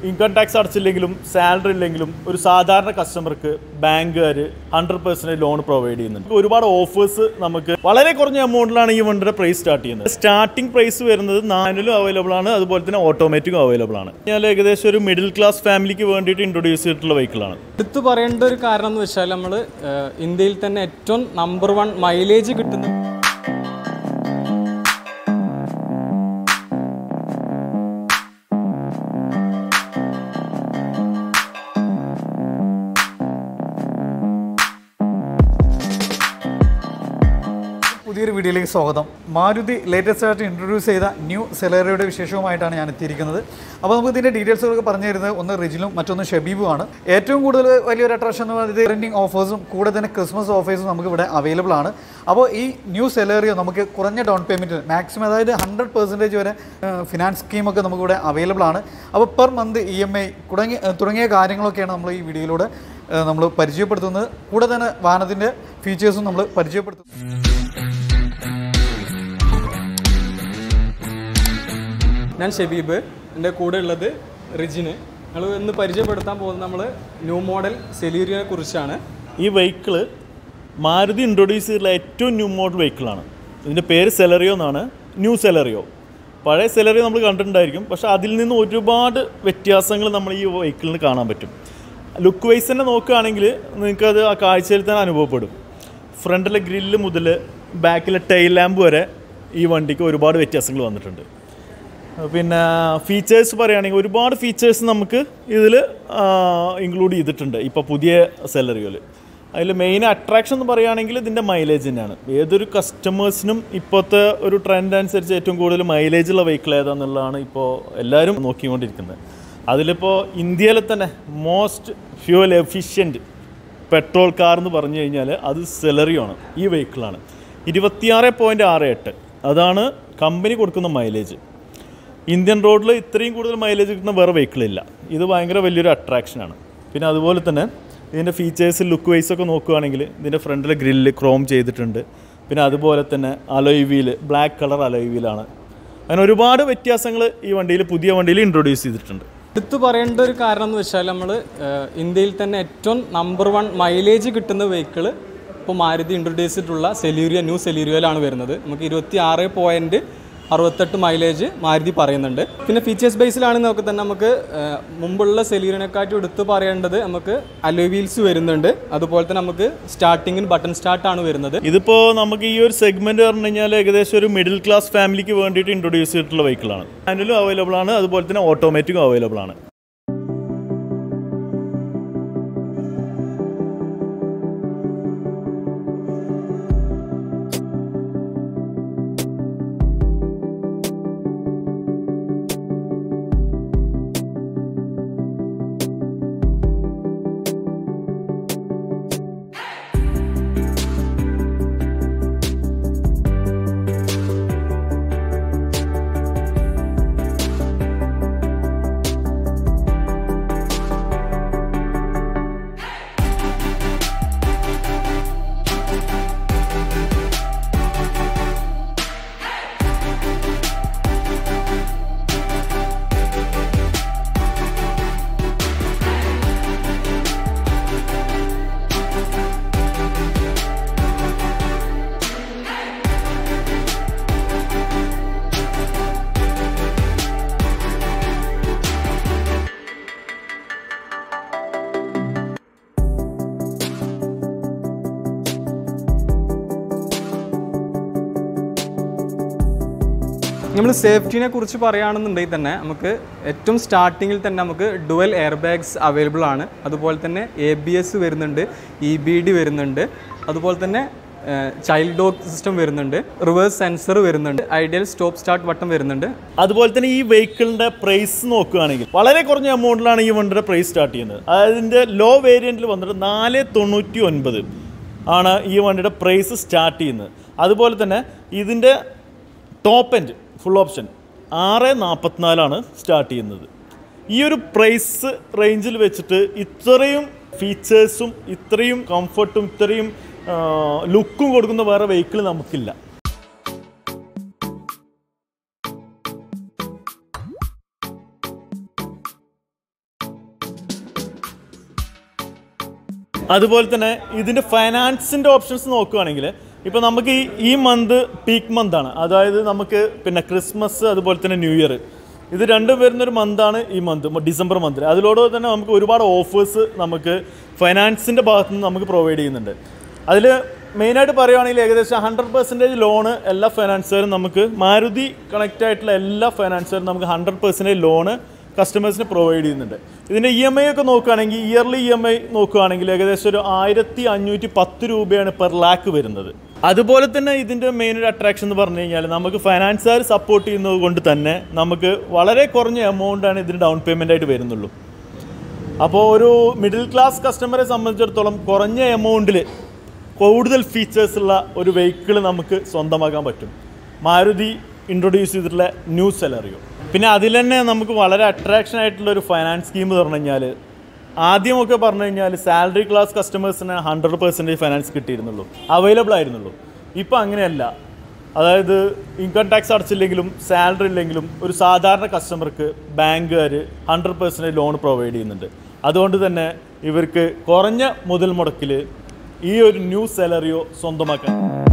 income tax അടച്ചില്ലെങ്കിലും salary ഇല്ലെങ്കിലും ഒരു സാധാരണ കസ്റ്റമർക്ക് ബാങ്കുകാർ ഹൺഡ്രഡ് പെർസെൻറ്റേജ് ലോൺ പ്രൊവൈഡ് ചെയ്യുന്നുണ്ട് ഒരുപാട് ഓഫേഴ്സ് നമുക്ക് വളരെ കുറഞ്ഞ എമൗണ്ടിലാണ് ഈ വണ്ടിയുടെ പ്രൈസ് സ്റ്റാർട്ട് ചെയ്യുന്നത് സ്റ്റാർട്ടിംഗ് പ്രൈസ് വരുന്നത് നാലിലും അവൈലബിൾ ആണ് അതുപോലെ തന്നെ ഓട്ടോമാറ്റിക്കും അവൈലബിൾ ആണ് ഞാൻ ഏകദേശം ഒരു മിഡിൽ ക്ലാസ് ഫാമിലിക്ക് വേണ്ടിയിട്ട് ഇൻട്രൊഡ്യൂസ് ചെയ്തിട്ടുള്ള വെഹിക്കിളാണ് എടുത്തു പറയേണ്ട ഒരു കാരണം എന്ന് വെച്ചാൽ നമ്മൾ ഇന്ത്യയിൽ തന്നെ ഏറ്റവും നമ്പർ വൺ മൈലേജ് കിട്ടുന്ന പുതിയൊരു വീഡിയോയിലേക്ക് സ്വാഗതം മാരുതി ലേറ്റസ്റ്റ് ആയിട്ട് ഇൻട്രൊഡ്യൂസ് ചെയ്ത ന്യൂ സെലറിയുടെ വിശേഷവുമായിട്ടാണ് ഞാൻ എത്തിയിരിക്കുന്നത് അപ്പോൾ നമുക്ക് ഇതിൻ്റെ ഡീറ്റെയിൽസുകളൊക്കെ പറഞ്ഞു തരുന്നത് ഒന്ന് റിജിലും മറ്റൊന്ന് ഷെബീബുമാണ് ഏറ്റവും കൂടുതൽ വലിയൊരു അട്രാക്ഷൻ എന്ന് പറയുന്നത് റെൻറ്റിംഗ് ഓഫേഴ്സും കൂടെ തന്നെ ക്രിസ്മസ് ഓഫേഴ്സും നമുക്ക് ഇവിടെ അവൈലബിൾ ആണ് അപ്പോൾ ഈ ന്യൂ സെലറിയോ നമുക്ക് കുറഞ്ഞ ഡൗൺ പേയ്മെൻറ്റ് മാക്സിമം അതായത് ഹൺഡ്രഡ് പെർസെൻറ്റേജ് വരെ ഫിനാൻസ് സ്കീമൊക്കെ നമുക്കിവിടെ അവൈലബിൾ ആണ് അപ്പോൾ per month E M I തുടങ്ങിയ തുടങ്ങിയ കാര്യങ്ങളൊക്കെയാണ് നമ്മൾ ഈ വീഡിയോയിലൂടെ നമ്മൾ പരിചയപ്പെടുത്തുന്നത് കൂടെ തന്നെ വാഹനത്തിൻ്റെ ഫീച്ചേഴ്സും നമ്മൾ പരിചയപ്പെടുത്തുന്നു ഞാൻ ഷബീബ് എൻ്റെ കൂടെ ഉള്ളത് റിജിന് ഞങ്ങൾ ഇന്ന് പരിചയപ്പെടുത്താൻ പോകുന്നത് നമ്മൾ ന്യൂ മോഡൽ സെലീരിയെ കുറിച്ചാണ് ഈ വെഹിക്കിള് മാരുതി ഇൻട്രൊഡ്യൂസ് ചെയ്തിട്ടുള്ള ഏറ്റവും ന്യൂ മോഡൽ വെഹിക്കിളാണ് ഇതിൻ്റെ പേര് സെലറിയോ എന്നാണ് ന്യൂ സെലറിയോ പഴയ സെലറിയോ നമ്മൾ കണ്ടിട്ടുണ്ടായിരിക്കും പക്ഷേ അതിൽ നിന്ന് ഒരുപാട് വ്യത്യാസങ്ങൾ നമ്മൾ ഈ വെഹിക്കിളിന് കാണാൻ പറ്റും ലുക്ക് വൈസ് തന്നെ നോക്കുകയാണെങ്കിൽ നിങ്ങൾക്കത് ആ കാഴ്ചയിൽ തന്നെ അനുഭവപ്പെടും ഫ്രണ്ടിലെ ഗ്രില്ല് മുതൽ ബാക്കിലെ ടൈൽ ലാമ്പ് വരെ ഈ വണ്ടിക്ക് ഒരുപാട് വ്യത്യാസങ്ങൾ വന്നിട്ടുണ്ട് പിന്നെ ഫീച്ചേഴ്സ് പറയുകയാണെങ്കിൽ ഒരുപാട് ഫീച്ചേഴ്സ് നമുക്ക് ഇതിൽ ഇൻക്ലൂഡ് ചെയ്തിട്ടുണ്ട് ഇപ്പോൾ പുതിയ സെലറിയിൽ അതിൽ മെയിൻ അട്രാക്ഷൻ എന്ന് പറയുകയാണെങ്കിൽ ഇതിൻ്റെ മൈലേജ് തന്നെയാണ് ഏതൊരു കസ്റ്റമേഴ്സിനും ഇപ്പോഴത്തെ ഒരു ട്രെൻഡ് അനുസരിച്ച് ഏറ്റവും കൂടുതൽ മൈലേജ് ഉള്ള വെഹിക്കിൾ ഏതാണെന്നുള്ളതാണ് ഇപ്പോൾ എല്ലാവരും നോക്കിക്കൊണ്ടിരിക്കുന്നത് അതിലിപ്പോൾ ഇന്ത്യയിലെ തന്നെ most fuel efficient petrol car എന്ന് പറഞ്ഞു കഴിഞ്ഞാൽ അത് സെലറിയാണ് ഈ വെഹിക്കിളാണ് ഇരുപത്തിയാറ് പോയിൻറ്റ് ആറ് എട്ട് അതാണ് കമ്പനി കൊടുക്കുന്ന മൈലേജ് ഇന്ത്യൻ റോഡിൽ ഇത്രയും കൂടുതൽ മൈലേജ് കിട്ടുന്ന വേറെ വെഹിക്കിളില്ല ഇത് ഭയങ്കര വലിയൊരു അട്രാക്ഷനാണ് പിന്നെ അതുപോലെ തന്നെ ഇതിൻ്റെ ഫീച്ചേഴ്സ് ലുക്ക് വൈസ് ഒക്കെ നോക്കുകയാണെങ്കിൽ ഇതിൻ്റെ ഫ്രണ്ടിൽ ഗ്രില്ല് ക്രോം ചെയ്തിട്ടുണ്ട് പിന്നെ അതുപോലെ തന്നെ alloy wheel black colour alloy വീലാണ് അങ്ങനെ ഒരുപാട് വ്യത്യാസങ്ങൾ ഈ വണ്ടിയിൽ പുതിയ വണ്ടിയിൽ ഇൻട്രൊഡ്യൂസ് ചെയ്തിട്ടുണ്ട് എടുത്തു പറയേണ്ട ഒരു കാരണം എന്ന് വെച്ചാൽ നമ്മൾ ഇന്ത്യയിൽ തന്നെ ഏറ്റവും നമ്പർ വൺ മൈലേജ് കിട്ടുന്ന വെഹിക്കിൾ ഇപ്പോൾ മാരുതി ഇൻട്രൊഡ്യൂസ് ചെയ്തിട്ടുള്ള സെലീരിയ ന്യൂ സെലീരിയയിലാണ് വരുന്നത് നമുക്ക് ഇരുപത്തി ആറ് പോയിൻറ്റ് അറുപത്തെട്ട് മൈലേജ് മാരുതി പറയുന്നുണ്ട് പിന്നെ ഫീച്ചേഴ്സ് ബേസിലാണെങ്കിൽ നമുക്ക് തന്നെ നമുക്ക് ഏഹ്, മുമ്പുള്ള സെലീറിനെക്കാട്ടും എടുത്ത് പറയേണ്ടത് നമുക്ക് അലോയ് വീൽസ് വരുന്നുണ്ട് അതുപോലെ തന്നെ നമുക്ക് സ്റ്റാർട്ടിങ്ങിൽ ബട്ടൺ സ്റ്റാർട്ടാണ് വരുന്നത് ഇതിപ്പോൾ നമുക്ക് ഈ ഒരു സെഗ്മെന്റ് പറഞ്ഞു കഴിഞ്ഞാൽ ഏകദേശം ഒരു മിഡിൽ ക്ലാസ് ഫാമിലിക്ക് വേണ്ടിയിട്ട് ഇൻട്രൊഡ്യൂസ് ചെയ്തിട്ടുള്ള വെഹിക്കിളാണ് മാനുവലും അവൈലബിൾ ആണ് അതുപോലെ തന്നെ ഓട്ടോമാറ്റിക്കും അവൈലബിൾ ആണ് നമ്മൾ സേഫ്റ്റിനെ കുറിച്ച് പറയുകയാണെന്നുണ്ടെങ്കിൽ തന്നെ നമുക്ക് ഏറ്റവും സ്റ്റാർട്ടിങ്ങിൽ തന്നെ നമുക്ക് ഡുവൽ എയർ ബാഗ്സ് അവൈലബിൾ ആണ് അതുപോലെ തന്നെ എ ബി എസ് വരുന്നുണ്ട് ഇ ബി ഡി വരുന്നുണ്ട് അതുപോലെ തന്നെ ചൈൽഡ് ഡോഗ് സിസ്റ്റം വരുന്നുണ്ട് റിവേഴ്സ് സെൻസർ വരുന്നുണ്ട് ഐഡിയൽ സ്റ്റോപ്പ് സ്റ്റാർട്ട് ബട്ടൺ വരുന്നുണ്ട് അതുപോലെ തന്നെ ഈ വെഹിക്കിളിന്റെ പ്രൈസ് നോക്കുകയാണെങ്കിൽ വളരെ കുറഞ്ഞ എമൗണ്ടിലാണ് ഈ വണ്ടിയുടെ പ്രൈസ് സ്റ്റാർട്ട് ചെയ്യുന്നത് അതിൻ്റെ ലോ വേരിയന്റിൽ വന്നിട്ട് നാല് തൊണ്ണൂറ്റി ഒൻപത് ആണ് ഈ വണ്ടിയുടെ പ്രൈസ് സ്റ്റാർട്ട് ചെയ്യുന്നത് അതുപോലെ തന്നെ ഇതിൻ്റെ ടോപ്പ് എൻഡ് ഫുൾ ഓപ്ഷൻ ആറ് നാൽപ്പത്തിനാലാണ് സ്റ്റാർട്ട് ചെയ്യുന്നത് ഈ ഒരു പ്രൈസ് റേഞ്ചിൽ വെച്ചിട്ട് ഇത്രയും ഫീച്ചേഴ്സും ഇത്രയും കംഫർട്ടും ഇത്രയും ലുക്കും കൊടുക്കുന്ന വേറെ വെഹിക്കിൾ നമുക്കില്ല അതുപോലെ തന്നെ ഇതിൻ്റെ ഫൈനാൻസിൻ്റെ ഓപ്ഷൻസ് നോക്കുകയാണെങ്കിൽ ഇപ്പോൾ നമുക്ക് ഈ ഈ മന്ത് പീക്ക് മന്താണ് അതായത് നമുക്ക് പിന്നെ ക്രിസ്മസ് അതുപോലെ തന്നെ ന്യൂ ഇയർ ഇത് രണ്ടും വരുന്നൊരു മന്താണ് ഈ മന്ത് ഡിസംബർ മന്തിൽ അതിലോട് തന്നെ നമുക്ക് ഒരുപാട് ഓഫേഴ്സ് നമുക്ക് ഫൈനാൻസിൻ്റെ ഭാഗത്തു നിന്ന് നമുക്ക് പ്രൊവൈഡ് ചെയ്യുന്നുണ്ട് അതിൽ മെയിനായിട്ട് പറയുവാണെങ്കിൽ ഏകദേശം ഹൺഡ്രഡ് പെർസെൻറ്റേജ് ലോണ് എല്ലാ ഫൈനാൻസുകാരും നമുക്ക് മാരുതി കണക്റ്റ് ആയിട്ടുള്ള എല്ലാ ഫൈനാൻസുകാരും നമുക്ക് ഹൺഡ്രഡ് പെർസെൻറ്റേജ് ലോണ് കസ്റ്റമേഴ്സിന് പ്രൊവൈഡ് ചെയ്യുന്നുണ്ട് ഇതിൻ്റെ ഇ എം ഐ ഒക്കെ നോക്കുകയാണെങ്കിൽ ഇയർലി ഇ എം ഐ നോക്കുകയാണെങ്കിൽ ഏകദേശം ഒരു ആയിരത്തി അഞ്ഞൂറ്റി പത്ത് രൂപയാണ് പെർ ലാക്ക് വരുന്നത് അതുപോലെ തന്നെ ഇതിൻ്റെ മെയിൻ ഒരു അട്രാക്ഷൻ എന്ന് പറഞ്ഞു കഴിഞ്ഞാൽ നമുക്ക് ഫൈനാൻസുകാർ സപ്പോർട്ട് ചെയ്യുന്നത് കൊണ്ട് തന്നെ നമുക്ക് വളരെ കുറഞ്ഞ എമൗണ്ടാണ് ഇതിന് ഡൗൺ പേയ്മെൻ്റ് ആയിട്ട് വരുന്നുള്ളൂ അപ്പോൾ ഒരു മിഡിൽ ക്ലാസ് കസ്റ്റമറെ സംബന്ധിച്ചിടത്തോളം കുറഞ്ഞ എമൗണ്ടിൽ കൂടുതൽ ഫീച്ചേഴ്സ് ഉള്ള ഒരു വെഹിക്കിൾ നമുക്ക് സ്വന്തമാക്കാൻ പറ്റും മാരുതി ഇൻട്രൊഡ്യൂസ് ചെയ്തിട്ടുള്ള ന്യൂ സെലറിയോ പിന്നെ അതിൽ തന്നെ നമുക്ക് വളരെ അട്രാക്ഷൻ ആയിട്ടുള്ള ഒരു ഫൈനാൻസ് സ്കീം എന്ന് പറഞ്ഞു കഴിഞ്ഞാൽ ആദ്യമൊക്കെ പറഞ്ഞു കഴിഞ്ഞാൽ സാലറി ക്ലാസ് കസ്റ്റമേഴ്സിന് ഹൺഡ്രഡ് പെർസെൻറ്റേജ് ഫൈനാൻസ് കിട്ടിയിരുന്നുള്ളൂ അവൈലബിൾ ആയിരുന്നുള്ളൂ ഇപ്പോൾ അങ്ങനെയല്ല അതായത് ഇൻകം ടാക്സ് അടച്ചില്ലെങ്കിലും സാലറി ഇല്ലെങ്കിലും ഒരു സാധാരണ കസ്റ്റമർക്ക് ബാങ്കുകാർ ഹൺഡ്രഡ് പെർസെൻറ്റേജ് ലോൺ പ്രൊവൈഡ് ചെയ്യുന്നുണ്ട് അതുകൊണ്ട് തന്നെ ഇവർക്ക് കുറഞ്ഞ മുതൽ മുടക്കിൽ ഈ ഒരു ന്യൂ സാലറിയോ സ്വന്തമാക്കാൻ